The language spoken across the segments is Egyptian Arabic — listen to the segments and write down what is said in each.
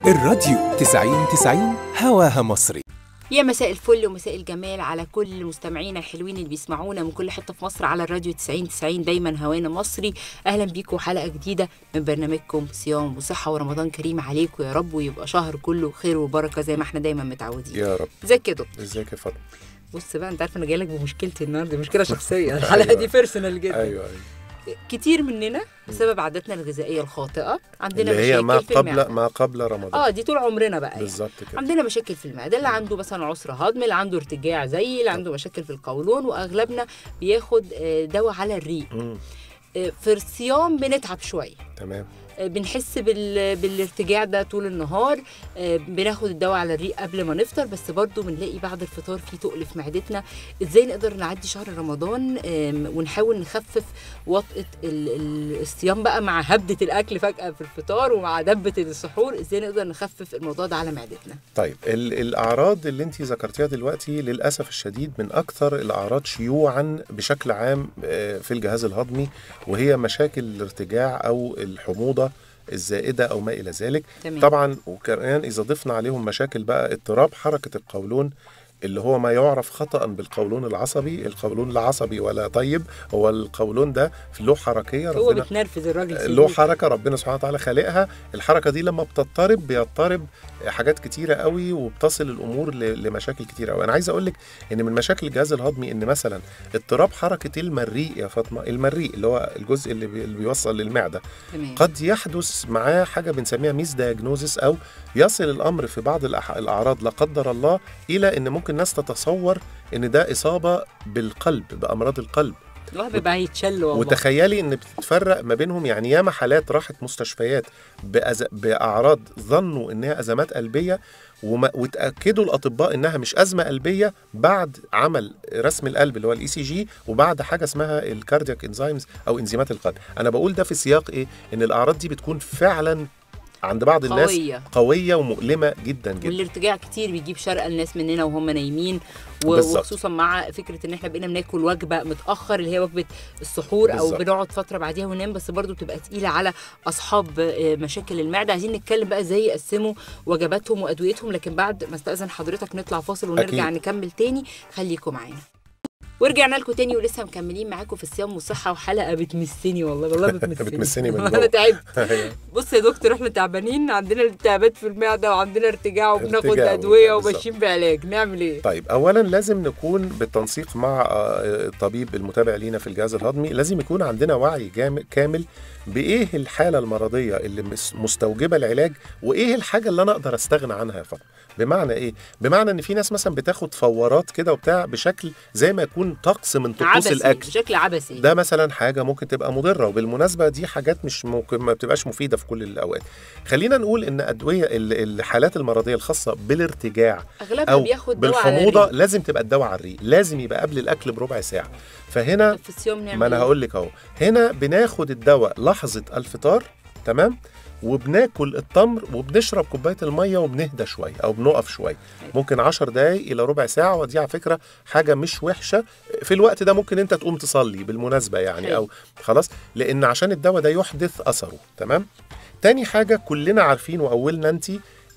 الراديو 90 90 هواها مصري يا مساء الفل ومساء الجمال على كل مستمعينا الحلوين اللي بيسمعونا من كل حته في مصر على الراديو 90 90 دايما هوانا مصري اهلا بيكم حلقه جديده من برنامجكم صيام وصحه ورمضان كريم عليكم يا رب ويبقى شهر كله خير وبركه زي ما احنا دايما متعودين يا رب ازيك يا دكتور ازيك يا فاطمه بص بقى انت عارف انا جاي لك بمشكلتي النهارده مشكله شخصيه الحلقه أيوة. دي بيرسونال جدا ايوه ايوه كتير مننا بسبب عاداتنا الغذائيه الخاطئه عندنا اللي هي ما مشاكل في المعدة. قبل ما قبل رمضان اه دي طول عمرنا بقى يعني. بالظبط كده عندنا مشاكل في المعده اللي عنده مثلا عسر هضم اللي عنده ارتجاع زي اللي عنده مشاكل في القولون واغلبنا بياخد آه، دواء على الريق مم. آه، في الصيام بنتعب شويه تمام آه، بنحس بال... بالارتجاع ده طول النهار آه، بناخد الدواء على الريق قبل ما نفطر بس برضو بنلاقي بعد الفطار في تقل في معدتنا ازاي نقدر نعدي شهر رمضان آم، ونحاول نخفف وطأة ال... ال- الصيام بقى مع هبدة الأكل فجأة في الفطار ومع دبة السحور ازاي نقدر نخفف الموضوع ده على معدتنا طيب ال- الاعراض اللي انت ذكرتيها دلوقتي للاسف الشديد من اكثر الاعراض شيوعا بشكل عام آه، في الجهاز الهضمي وهي مشاكل الارتجاع او الحموضه الزائده او ما الى ذلك تمام. طبعا وكمان اذا ضفنا عليهم مشاكل بقى اضطراب حركه القولون اللي هو ما يعرف خطأ بالقولون العصبي القولون لا عصبي ولا طيب هو القولون ده له حركية هو ربنا بتنرفز الراجل له سيبوه. حركه ربنا سبحانه وتعالى خالقها الحركه دي لما بتضطرب بيضطرب حاجات كتيره قوي وبتصل الامور ل- لمشاكل كتيره قوي انا عايز اقول لك ان من مشاكل الجهاز الهضمي ان مثلا اضطراب حركه المريء يا فاطمه المريء اللي هو الجزء اللي, بي اللي بيوصل للمعده تمام قد يحدث معاه حاجه بنسميها ميس دايجنوزس او يصل الامر في بعض الأح- الاعراض لا قدر الله الى ان ممكن الناس تتصور ان ده اصابه بالقلب بامراض القلب الواحد بيبقى هيتشل والله وتخيلي ان بتتفرق ما بينهم يعني ياما حالات راحت مستشفيات بأز... باعراض ظنوا انها ازمات قلبيه وما... وتاكدوا الاطباء انها مش ازمه قلبيه بعد عمل رسم القلب اللي هو الاي سي جي وبعد حاجه اسمها الكاردياك انزيمز او انزيمات القلب انا بقول ده في سياق ايه ان الاعراض دي بتكون فعلا عند بعض الناس قوية. قويه ومؤلمه جدا جدا والارتجاع كتير بيجيب شرق الناس مننا وهم نايمين و- بالظبط. وخصوصا مع فكره ان احنا بقينا بناكل وجبه متاخر اللي هي وجبه السحور او بالظبط. بنقعد فتره بعديها وننام بس برضو بتبقى تقيله على اصحاب آه، مشاكل المعده عايزين نتكلم بقى ازاي يقسموا وجباتهم وادويتهم لكن بعد ما استاذن حضرتك نطلع فاصل ونرجع أكيد. نكمل تاني خليكم معانا ورجعنا لكم تاني ولسه مكملين معاكم في الصيام والصحه وحلقه بتمسني والله والله بتمسني بتمسني من انا جوه. تعبت أيوة. بص يا دكتور احنا تعبانين عندنا التهابات في المعده وعندنا ارتجاع وبناخد ارتجاع ادويه بالظبط. وماشيين بعلاج نعمل ايه؟ طيب اولا لازم نكون بالتنسيق مع آه، الطبيب المتابع لينا في الجهاز الهضمي لازم يكون عندنا وعي جام- كامل بايه الحاله المرضيه اللي مس- مستوجبه العلاج وايه الحاجه اللي انا اقدر استغنى عنها يا فاطمه بمعنى ايه بمعنى ان في ناس مثلا بتاخد فورات كده وبتاع بشكل زي ما يكون طقس من طقوس عبثي الاكل بشكل عبثي ده مثلا حاجه ممكن تبقى مضره وبالمناسبه دي حاجات مش ممكن ما بتبقاش مفيده في كل الاوقات خلينا نقول ان ادويه ال- الحالات المرضيه الخاصه بالارتجاع اغلبنا او بياخد دواء على بالحموضه الريق. لازم تبقى الدواء على الريق لازم يبقى قبل الاكل بربع ساعه فهنا طب في الصيام نعمل ما انا إيه؟ هقول لك اهو هنا بناخد الدواء لحظه الفطار تمام وبناكل التمر وبنشرب كوبايه الميه وبنهدى شويه او بنقف شويه ممكن 10 دقايق الى ربع ساعه ودي على فكره حاجه مش وحشه في الوقت ده ممكن انت تقوم تصلي بالمناسبه يعني حلو. او خلاص لان عشان الدواء ده يحدث اثره تمام تاني حاجه كلنا عارفين واولنا انت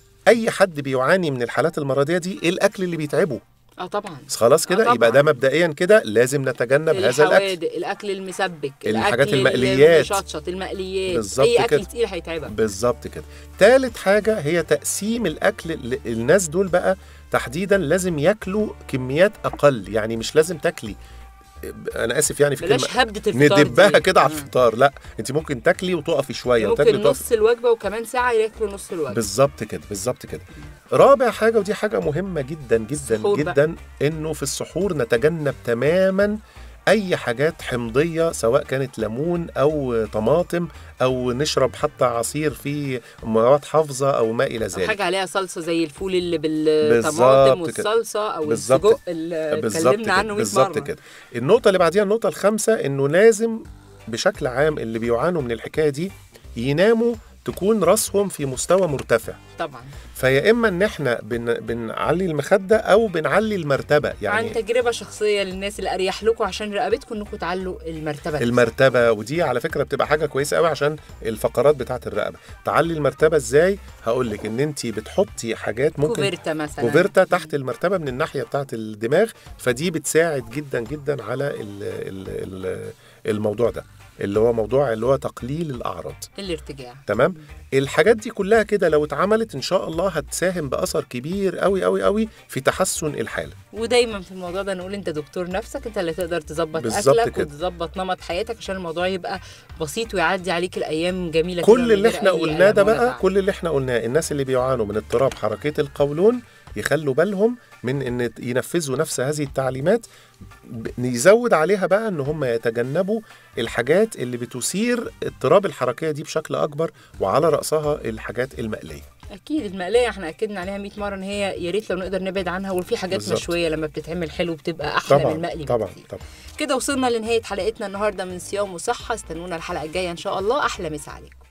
اي حد بيعاني من الحالات المرضيه دي ايه الاكل اللي بيتعبه اه طبعا بس خلاص آه كده طبعاً. يبقى ده مبدئيا كده لازم نتجنب هذا الاكل الحوادق الاكل المسبك الحاجات الأكل المقليات. المشطشط المقليات بالظبط اي اكل كده. تقيل هيتعبك بالظبط كده تالت حاجة هي تقسيم الأكل ل- الناس دول بقى تحديدا لازم ياكلوا كميات أقل يعني مش لازم تاكلي أنا آسف يعني في بلاش كلمة هبده الفطار ندبها دي. كده على آه. الفطار لا انت ممكن تاكلي وتقفي شويه وتاكلي ممكن وتقفي نص الوجبه وكمان ساعه ياكلوا نص الوجبه بالظبط كده بالظبط كده رابع حاجه ودي حاجه مهمه جدا جدا السحور بقى. جدا انه في السحور نتجنب تماما اي حاجات حمضيه سواء كانت ليمون او طماطم او نشرب حتى عصير فيه مواد حافظه او ما الى أو ذلك حاجه عليها صلصه زي الفول اللي بالطماطم بالظبط كده. والصلصه او بالظبط. السجق اللي بالظبط اتكلمنا كده عنه 100 بالظبط مره كده النقطه اللي بعديها النقطه الخامسه انه لازم بشكل عام اللي بيعانوا من الحكايه دي يناموا تكون راسهم في مستوى مرتفع طبعا فيا اما ان احنا بن بنعلي المخده او بنعلي المرتبه يعني يعني عن تجربه شخصيه للناس اللي اريح لكم عشان رقبتكم انكم تعلوا المرتبه المرتبه ودي على فكره بتبقى حاجه كويسه قوي عشان الفقرات بتاعه الرقبه تعلي المرتبه ازاي هقول لك ان انت بتحطي حاجات ممكن كوفيرتا مثلا كوفيرتا تحت المرتبه من الناحيه بتاعه الدماغ فدي بتساعد جدا جدا على ال ال ال الموضوع ده اللي هو موضوع اللي هو تقليل الاعراض الارتجاع تمام الحاجات دي كلها كده لو اتعملت ان شاء الله هتساهم باثر كبير قوي قوي قوي في تحسن الحاله ودايما في الموضوع ده نقول انت دكتور نفسك انت اللي تقدر تظبط بالظبط اكلك كده. وتظبط نمط حياتك عشان الموضوع يبقى بسيط ويعدي عليك الايام جميله كده كل من اللي غير احنا أي قلناه ده ألم ولا بقى تعب. كل اللي احنا قلناه الناس اللي بيعانوا من اضطراب حركيه القولون يخلوا بالهم من ان ينفذوا نفس هذه التعليمات ب- يزود عليها بقى ان هم يتجنبوا الحاجات اللي بتثير اضطراب الحركيه دي بشكل اكبر وعلى راسها الحاجات المقليه اكيد المقليه احنا اكدنا عليها 100 مره ان هي يا ريت لو نقدر نبعد عنها وفي حاجات بالظبط. مشويه لما بتتعمل حلو بتبقى احلى من طبعا المقلي طبعا بكتير. طبعا كده وصلنا لنهايه حلقتنا النهارده من صيام وصحه استنونا الحلقه الجايه ان شاء الله احلى مسا عليكم